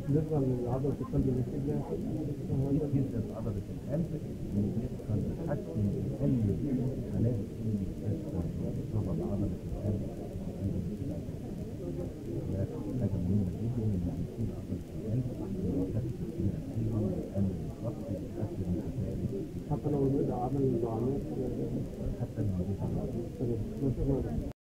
بالنسبه لعضله القلب الاستجابه كتير جدا في عضلة القلب وبيحصل تحسن بيقلل حالات المستشفى بسبب عضلة القلب ده حاجة مهمة جدا إن بيكون عضلة القلب بتحسن فيها كتير بيقلل الضغط بيحسن الكفاءة حتى لو عمل معاناه حتى لما بيتعب تمام